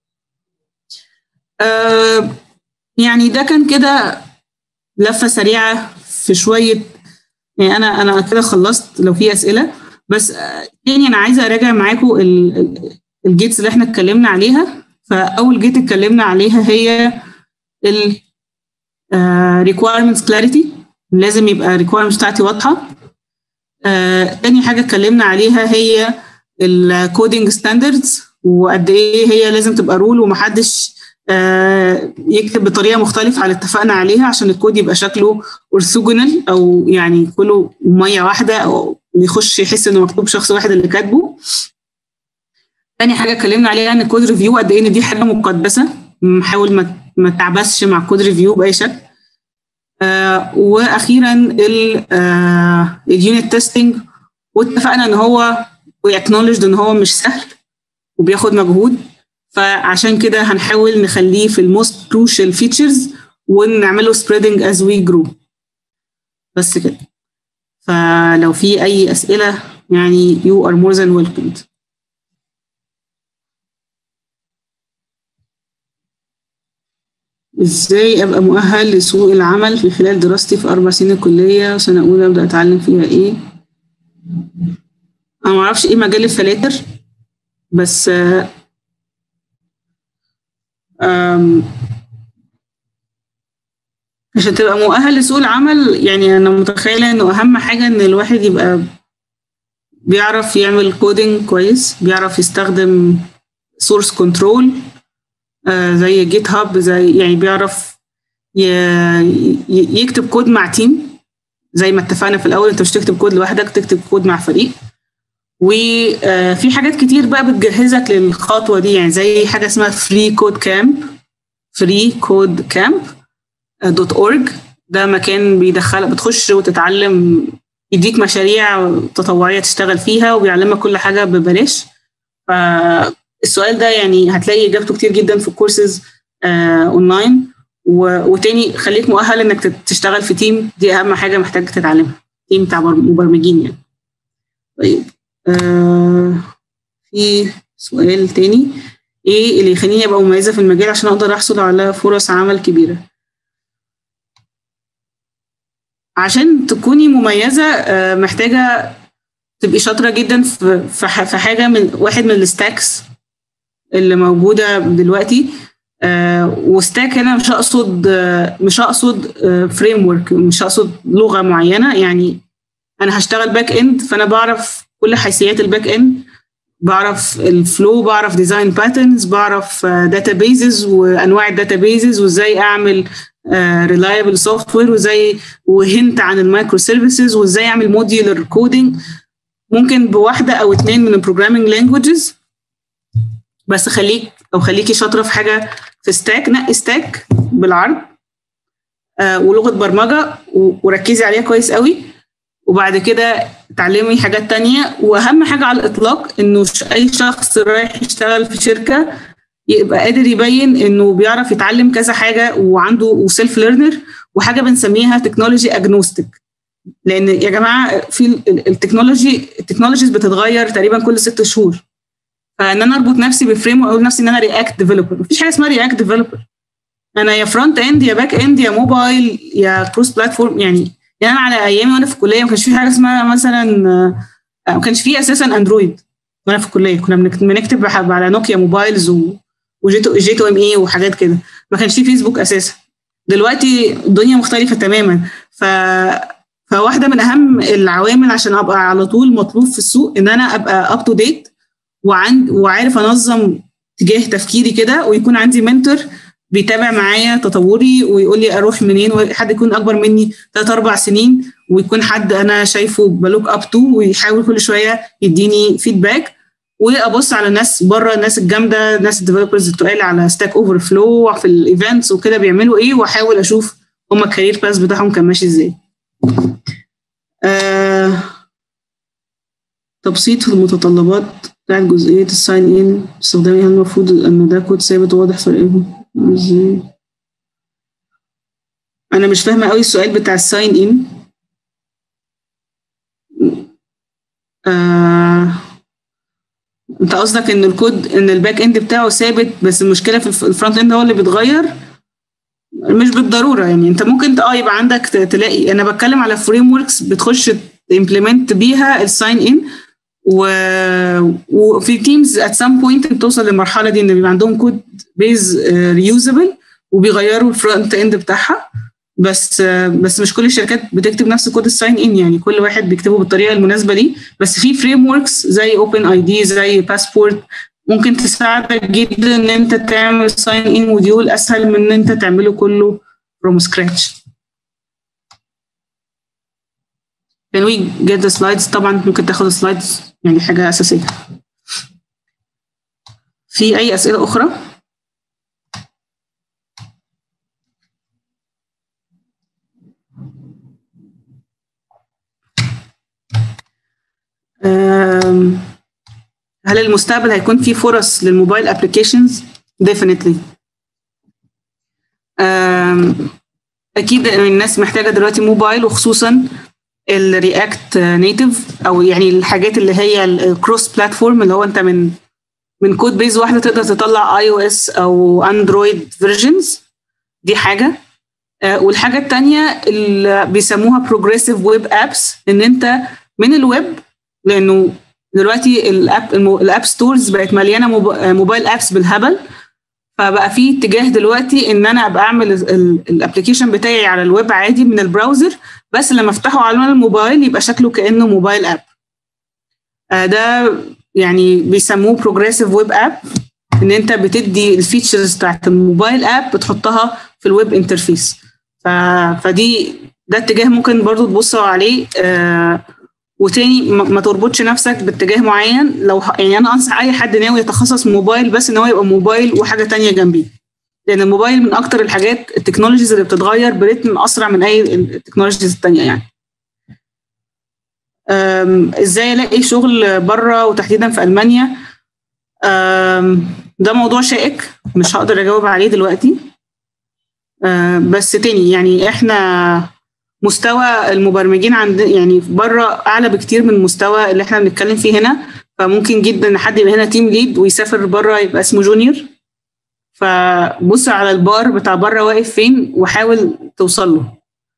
آه يعني ده كان كده لفه سريعه في شويه يعني انا انا كده خلصت لو في اسئله بس تاني انا عايزه اراجع معاكم الجيتس اللي احنا اتكلمنا عليها فاول جيت اتكلمنا عليها هي ال requirements clarity لازم يبقى requirements بتاعتي واضحه آه، تاني حاجه اتكلمنا عليها هي الكودينج ستاندردز وقد ايه هي لازم تبقى رول ومحدش آه، يكتب بطريقه مختلفه على اللي اتفقنا عليها عشان الكود يبقى شكله اورثوجونال او يعني كله ميه واحده او يخش يحس انه مكتوب شخص واحد اللي كاتبه تاني حاجه اتكلمنا عليها ان الكود ريفيو قد ايه ان دي حاجه مقدسه نحاول ما ما تعبسش مع الكود ريفيو باي شكل آه واخيرا اليونت تيستنج واتفقنا ان هو ويأكنولجد ان هو مش سهل وبياخد مجهود فعشان كده هنحاول نخليه في الموست كروشال فيتشرز ونعمله سبريدنج از وي جرو بس كده فلو في اي اسئله يعني you are more than welcome ازاي ابقى مؤهل لسوق العمل في خلال دراستي في اربع سنين الكليه وسنه اولى ابدا اتعلم فيها ايه انا ما اعرفش ايه مجال الفلاتر بس أم عشان تبقى مؤهل لسوق العمل يعني انا متخيله انه اهم حاجه ان الواحد يبقى بيعرف يعمل كودينج كويس بيعرف يستخدم سورس كنترول آه زي جيت هاب زي يعني بيعرف يكتب كود مع تيم زي ما اتفقنا في الاول انت مش تكتب كود لوحدك تكتب كود مع فريق وفي حاجات كتير بقى بتجهزك للخطوه دي يعني زي حاجه اسمها فري كود كامب فري كود كامب دوت اورج ده مكان بيدخلك بتخش وتتعلم يديك مشاريع تطوعيه تشتغل فيها وبيعلمك كل حاجه ببلاش فالسؤال ده يعني هتلاقي اجابته كتير جدا في الكورسز آه اونلاين وتاني خليك مؤهل انك تشتغل في تيم دي اهم حاجه محتاج تتعلمها تيم بتاع مبرمجين يعني طيب آه في سؤال تاني ايه اللي يخليني ابقى مميزه في المجال عشان اقدر احصل على فرص عمل كبيره عشان تكوني مميزه آه، محتاجه تبقي شاطره جدا في في حاجه من واحد من الستاكس اللي موجوده دلوقتي آه وستاك هنا مش اقصد آه مش اقصد فريم ورك مش اقصد لغه معينه يعني انا هشتغل باك اند فانا بعرف كل حيثيات الباك اند بعرف الفلو بعرف ديزاين باترنز بعرف داتابيزز وانواع الداتابيزز وازاي اعمل ريلايبل سوفت وير وازاي وهنت عن المايكرو سيرفيسز وازاي اعمل موديولر كودنج ممكن بواحده او اتنين من البروجرامينج لانجوجز بس خليك او خليكي شاطره في حاجه في ستاك نقي ستاك بالعرض آه ولغه برمجه وركزي عليها كويس قوي وبعد كده اتعلمي حاجات تانية واهم حاجه على الاطلاق انه اي شخص رايح يشتغل في شركه يبقى قادر يبين انه بيعرف يتعلم كذا حاجه وعنده وسيلف ليرنر وحاجه بنسميها تكنولوجي اجنوستيك لان يا جماعه في التكنولوجي التكنولوجيز بتتغير تقريبا كل ست شهور فان انا اربط نفسي بفريم واقول نفسي ان انا رياكت ديفلوبر مفيش حاجه اسمها رياكت ديفلوبر انا يا فرونت اند يا باك اند يا موبايل يا كروس بلاتفورم يعني يعني انا على ايامي وانا في الكليه ما كانش في حاجه اسمها مثلا ما كانش في اساسا اندرويد وانا في الكليه كنا بنكتب على نوكيا موبايلز و وجيتو جيتو ام اي وحاجات كده ما كانش في فيسبوك اساسا دلوقتي الدنيا مختلفه تماما ف فواحده من اهم العوامل عشان ابقى على طول مطلوب في السوق ان انا ابقى اب تو ديت وعند وعارف انظم تجاه تفكيري كده ويكون عندي منتور بيتابع معايا تطوري ويقول لي اروح منين وحد يكون اكبر مني ثلاث اربع سنين ويكون حد انا شايفه بلوك اب تو ويحاول كل شويه يديني فيدباك وابص على الناس بره الناس الجامده الناس الديفلوبرز التقال على ستاك اوفر فلو في الايفنتس وكده بيعملوا ايه واحاول اشوف هما الكارير باس بتاعهم كان ماشي ازاي. آه تبسيط المتطلبات بتاعت جزئية الساين ان استخدامها المفروض ان ده كود ثابت واضح فرقهم ازاي انا مش فاهمة قوي السؤال بتاع الساين ان آه انت قصدك ان الكود ان الباك اند بتاعه ثابت بس المشكله في الفرونت اند هو اللي بيتغير مش بالضروره يعني انت ممكن اه يبقى عندك تلاقي انا بتكلم على فريم وركس بتخش امبلمنت بيها الساين ان و... وفي تيمز ات سام بوينت بتوصل للمرحله دي ان بيبقى عندهم كود بيز ريوزبل وبيغيروا الفرونت اند بتاعها بس بس مش كل الشركات بتكتب نفس كود الساين ان يعني كل واحد بيكتبه بالطريقه المناسبه ليه بس في فريم وركس زي اوبن اي دي زي باسبورت ممكن تساعدك جدا ان انت تعمل ساين ان موديول اسهل من ان انت تعمله كله فروم سكراتش Can we get the slides؟ طبعا ممكن تاخد السلايدز يعني حاجة أساسية. في أي أسئلة أخرى؟ هل المستقبل هيكون في فرص للموبايل ابلكيشنز؟ definitely. اكيد الناس محتاجه دلوقتي موبايل وخصوصا الرياكت نيتف او يعني الحاجات اللي هي الكروس بلاتفورم اللي هو انت من من كود بيز واحده تقدر تطلع اي او اس او اندرويد فيرجنز دي حاجه والحاجه الثانيه اللي بيسموها بروجريسيف ويب ابس ان انت من الويب لانه دلوقتي الاب الاب ستورز بقت مليانه موبايل ابس بالهبل فبقى في اتجاه دلوقتي ان انا ابقى اعمل الابلكيشن بتاعي على الويب عادي من البراوزر بس لما افتحه على الموبايل يبقى شكله كانه موبايل اب ده يعني بيسموه بروجريسيف ويب اب ان انت بتدي الفيتشرز بتاعت الموبايل اب بتحطها في الويب انترفيس فدي ده اتجاه ممكن برضو تبصوا عليه آه وتاني ما تربطش نفسك باتجاه معين لو يعني انا انصح اي حد ناوي يتخصص موبايل بس ان هو يبقى موبايل وحاجه تانية جنبيه لان الموبايل من اكتر الحاجات التكنولوجيز اللي بتتغير بريتم اسرع من اي التكنولوجيز التانية يعني ازاي الاقي شغل بره وتحديدا في المانيا ده موضوع شائك مش هقدر اجاوب عليه دلوقتي بس تاني يعني احنا مستوى المبرمجين عند يعني بره اعلى بكتير من المستوى اللي احنا بنتكلم فيه هنا فممكن جدا حد يبقى هنا تيم ليد ويسافر بره يبقى اسمه جونيور فبص على البار بتاع بره واقف فين وحاول توصل له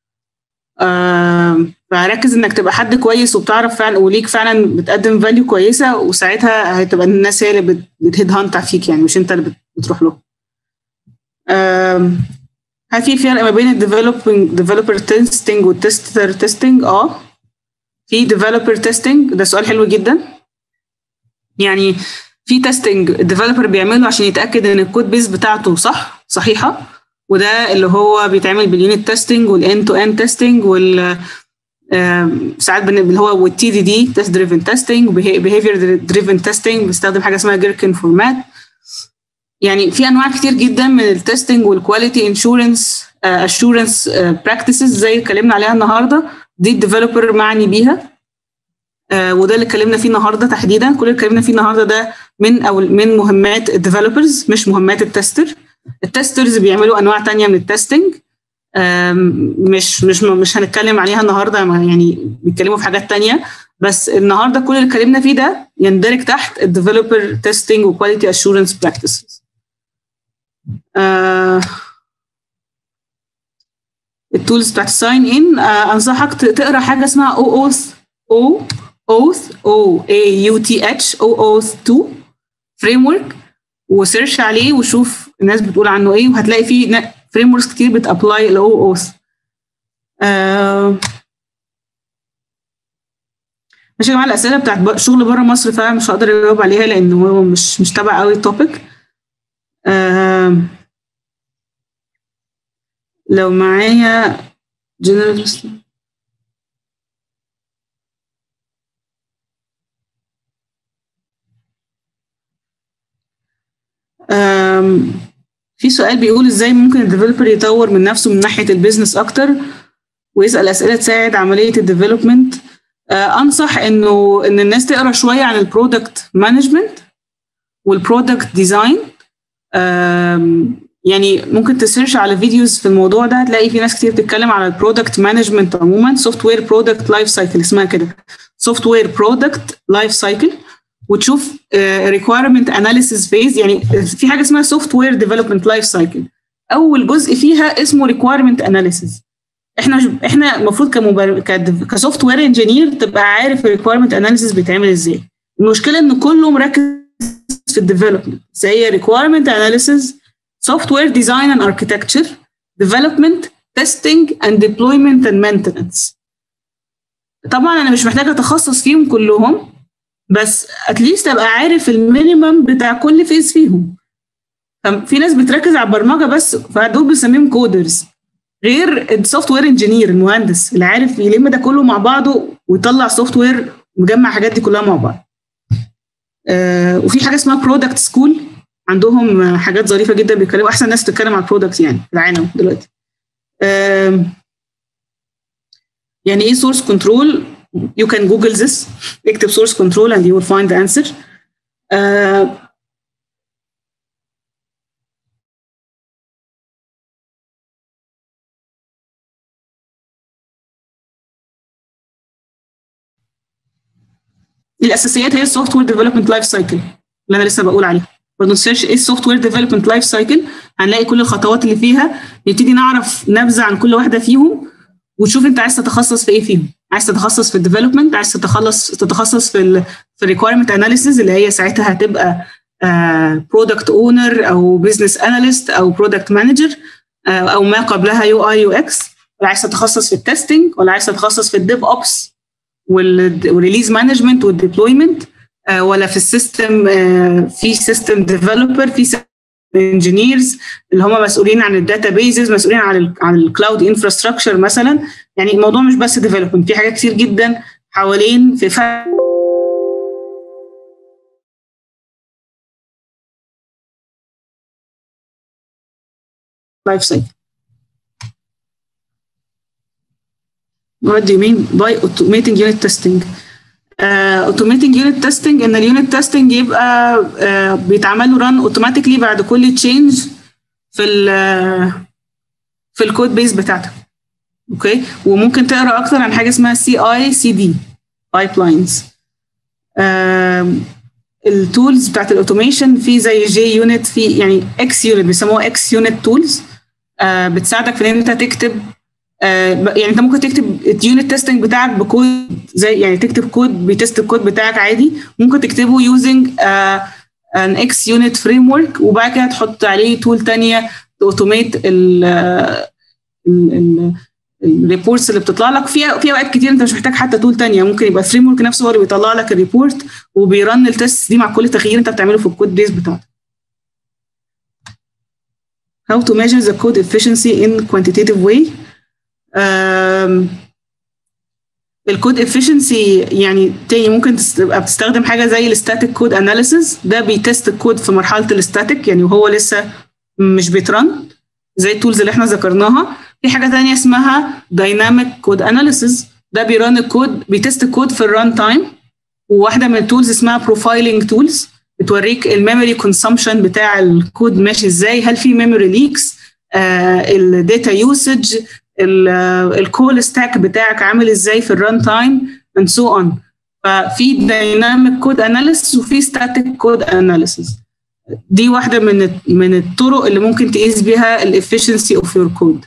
آه فركز انك تبقى حد كويس وبتعرف فعلا وليك فعلا بتقدم فاليو كويسه وساعتها هتبقى الناس هي اللي بتهيد هانت فيك يعني مش انت اللي بتروح له آه هل في فرق ما بين الديفلوبينج ديفلوبر تيستنج والتستر تيستنج اه في ديفلوبر تيستنج ده سؤال حلو جدا يعني في تيستنج الديفلوبر بيعمله عشان يتاكد ان الكود بيس بتاعته صح صحيحه وده اللي هو بيتعمل باليونت تيستنج والاند تو اند تيستنج وال ساعات اللي هو والتي دي دي تيست دريفن تيستنج وبيهيفير دريفن تيستنج بيستخدم حاجه اسمها جيركن فورمات يعني في انواع كتير جدا من التستنج والكواليتي انشورنس اشورنس براكتسز زي اللي اتكلمنا عليها النهارده دي الديفلوبر معني بيها uh, وده اللي اتكلمنا فيه النهارده تحديدا كل اللي اتكلمنا فيه النهارده ده من او من مهمات الديفلوبرز مش مهمات التستر التسترز بيعملوا انواع تانية من التستنج مش مش مش هنتكلم عليها النهارده يعني بيتكلموا في حاجات تانية بس النهارده كل اللي اتكلمنا فيه ده يندرج تحت الديفلوبر تيستنج وكواليتي اشورنس براكتسز التولز بتاعت الساين ان انصحك تقرا حاجه اسمها او اوث او اوث او اي يو تي اتش او اوث 2 فريم ورك وسيرش عليه وشوف الناس بتقول عنه ايه وهتلاقي فيه فريم وركس كتير بتابلاي الاو اوث ماشي يا جماعه الاسئله بتاعت شغل بره مصر فعلا مش هقدر اجاوب عليها لان هو مش مش تبع قوي التوبيك آه لو معايا جنرال في سؤال بيقول ازاي ممكن الديفلوبر يطور من نفسه من ناحيه البيزنس اكتر ويسال اسئله تساعد عمليه الديفلوبمنت آه انصح انه ان الناس تقرا شويه عن البرودكت مانجمنت والبرودكت ديزاين يعني ممكن تسيرش على فيديوز في الموضوع ده هتلاقي في ناس كتير بتتكلم على البرودكت مانجمنت عموما سوفت وير برودكت لايف سايكل اسمها كده سوفت وير برودكت لايف سايكل وتشوف ريكويرمنت اناليسيس فيز يعني في حاجه اسمها سوفت وير ديفلوبمنت لايف سايكل اول جزء فيها اسمه ريكويرمنت اناليسيس احنا احنا المفروض كمبر... كسوفت وير انجينير تبقى عارف الريكويرمنت اناليسيس بيتعمل ازاي المشكله ان كله مركز في الديفلوبمنت زي ريكويرمنت اناليسيس software design and architecture, development, testing and deployment and maintenance. طبعا انا مش محتاجه اتخصص فيهم كلهم بس اتليست ابقى عارف المينيمم بتاع كل فيز فيهم في ناس بتركز على البرمجه بس فدول بنسميهم كودرز غير السوفت وير انجينير المهندس اللي عارف يلم ده كله مع بعضه ويطلع سوفت وير مجمع الحاجات دي كلها مع بعض آه وفي حاجه اسمها برودكت سكول عندهم حاجات ظريفه جدا بيتكلموا احسن ناس تتكلم على البرودكتس يعني في العالم دلوقتي يعني ايه سورس كنترول you can google this اكتب source control and you will find the answer uh, الاساسيات هي السوفت وير ديفلوبمنت لايف سايكل اللي انا لسه بقول عليها برضه نسيرش ايه السوفت وير ديفلوبمنت لايف سايكل هنلاقي كل الخطوات اللي فيها نبتدي نعرف نبذه عن كل واحده فيهم وتشوف انت عايز تتخصص في ايه فيهم عايز تتخصص في الديفلوبمنت عايز تتخلص تتخصص في ال في الريكويرمنت اناليسيز اللي هي ساعتها هتبقى برودكت uh, اونر او بزنس اناليست او برودكت مانجر uh, او ما قبلها يو اي يو اكس ولا عايز تتخصص في التستنج ولا عايز تتخصص في الديف اوبس والريليز مانجمنت والديبلويمنت ولا في السيستم في سيستم ديفلوبر في انجينيرز اللي هم مسؤولين عن الداتا بيزز مسؤولين عن عن الكلاود انفراستراكشر مثلا يعني الموضوع مش بس ديفلوبمنت في حاجات كتير جدا حوالين في فرق لايف سايكل What do you mean by automating unit testing? اوتوميتنج يونت تيستنج ان اليونت تيستنج يبقى uh, بيتعمل له ران اوتوماتيكلي بعد كل تشينج في ال في الكود بيس بتاعتك اوكي وممكن تقرا اكتر عن حاجه اسمها سي اي سي دي بايب لاينز التولز بتاعت الاوتوميشن في زي جي يونت في يعني اكس يونت بيسموها اكس يونت تولز بتساعدك في ان انت تكتب آه يعني انت ممكن تكتب اليونت تيستنج بتاعك بكود زي يعني تكتب كود بيتست الكود بتاعك عادي ممكن تكتبه يوزنج ان اكس يونت فريم ورك وبعد كده تحط عليه تول تانية اوتوميت الريبورتس اللي بتطلع لك فيها في اوقات كتير انت مش محتاج حتى تول تانية ممكن يبقى الفريم ورك نفسه هو اللي بيطلع لك الريبورت وبيرن التست دي مع كل تغيير انت بتعمله في الكود بيس بتاعتك how to measure the code efficiency in quantitative way الكود افشنسي يعني تاني ممكن تبقى بتستخدم حاجه زي الستاتيك كود اناليسيز ده بيتست الكود في مرحله الستاتيك يعني وهو لسه مش بيترن زي التولز اللي احنا ذكرناها في حاجه تانية اسمها دايناميك كود اناليسيز ده بيرن الكود بيتست الكود في الران تايم وواحده من التولز اسمها بروفايلنج تولز بتوريك الميموري كونسامشن بتاع الكود ماشي ازاي هل في ميموري ليكس الداتا يوسج الكول ستاك بتاعك عامل ازاي في الران تايم اند سو اون ففي دايناميك كود اناليسيس وفي ستاتيك كود اناليسيس دي واحده من من الطرق اللي ممكن تقيس بيها الافشنسي اوف يور كود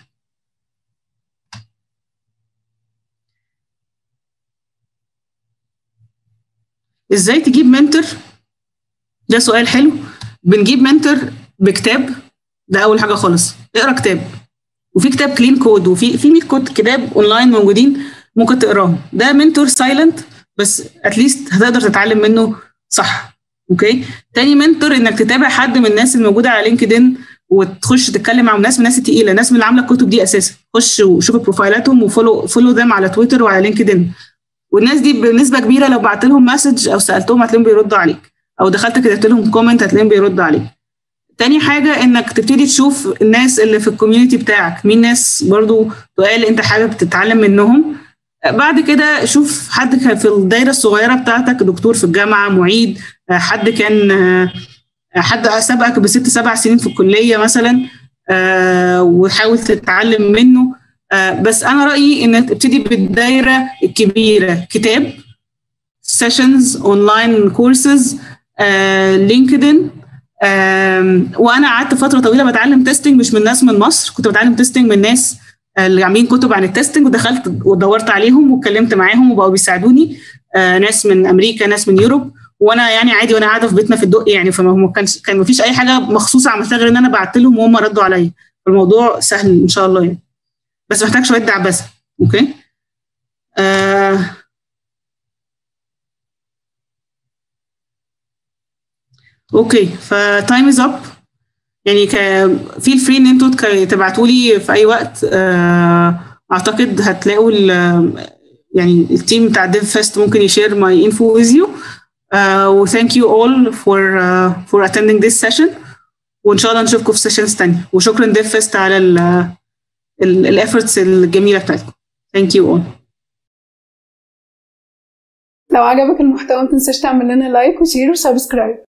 ازاي تجيب منتور ده سؤال حلو بنجيب منتور بكتاب ده اول حاجه خالص اقرا كتاب وفي كتاب كلين كود وفي في 100 كود كتاب اونلاين موجودين ممكن تقراهم ده منتور سايلنت بس اتليست هتقدر تتعلم منه صح اوكي تاني منتور انك تتابع حد من الناس الموجوده على لينكدين وتخش تتكلم مع ناس من الناس التقيله ناس من اللي عامله الكتب دي اساسا خش وشوف بروفايلاتهم وفولو فولو ذم على تويتر وعلى لينكدين والناس دي بنسبه كبيره لو بعت لهم مسج او سالتهم هتلاقيهم بيردوا عليك او دخلت كتبت لهم كومنت هتلاقيهم بيردوا عليك تاني حاجة انك تبتدي تشوف الناس اللي في الكوميونتي بتاعك مين ناس برضو تقال انت حابب تتعلم منهم بعد كده شوف حد كان في الدايرة الصغيرة بتاعتك دكتور في الجامعة معيد حد كان حد سبقك بست سبع سنين في الكلية مثلا وحاول تتعلم منه بس انا رأيي انك تبتدي بالدايرة الكبيرة كتاب سيشنز اونلاين كورسز لينكدين وانا قعدت فتره طويله بتعلم تيستنج مش من ناس من مصر كنت بتعلم تيستنج من ناس اللي عاملين كتب عن التستنج ودخلت ودورت عليهم واتكلمت معاهم وبقوا بيساعدوني ناس من امريكا ناس من يوروب وانا يعني عادي وانا قاعده في بيتنا في الدق يعني فما كانش كان ما فيش اي حاجه مخصوصه عملتها غير ان انا بعت لهم وهم ردوا عليا الموضوع سهل ان شاء الله يعني بس محتاج شويه دعبسه اوكي آه اوكي فتايم از اب يعني فيل فري ان انتوا تبعتوا لي في اي وقت اعتقد هتلاقوا يعني التيم بتاع ديف فيست ممكن يشير ماي انفو ويز يو و thank you all for uh, for attending this session وان شاء الله نشوفكم في سيشنز تانية وشكرا ديف فيست على الافورتس الجميله بتاعتكم thank you all لو عجبك المحتوى ما تنساش تعمل لنا لايك وشير وسبسكرايب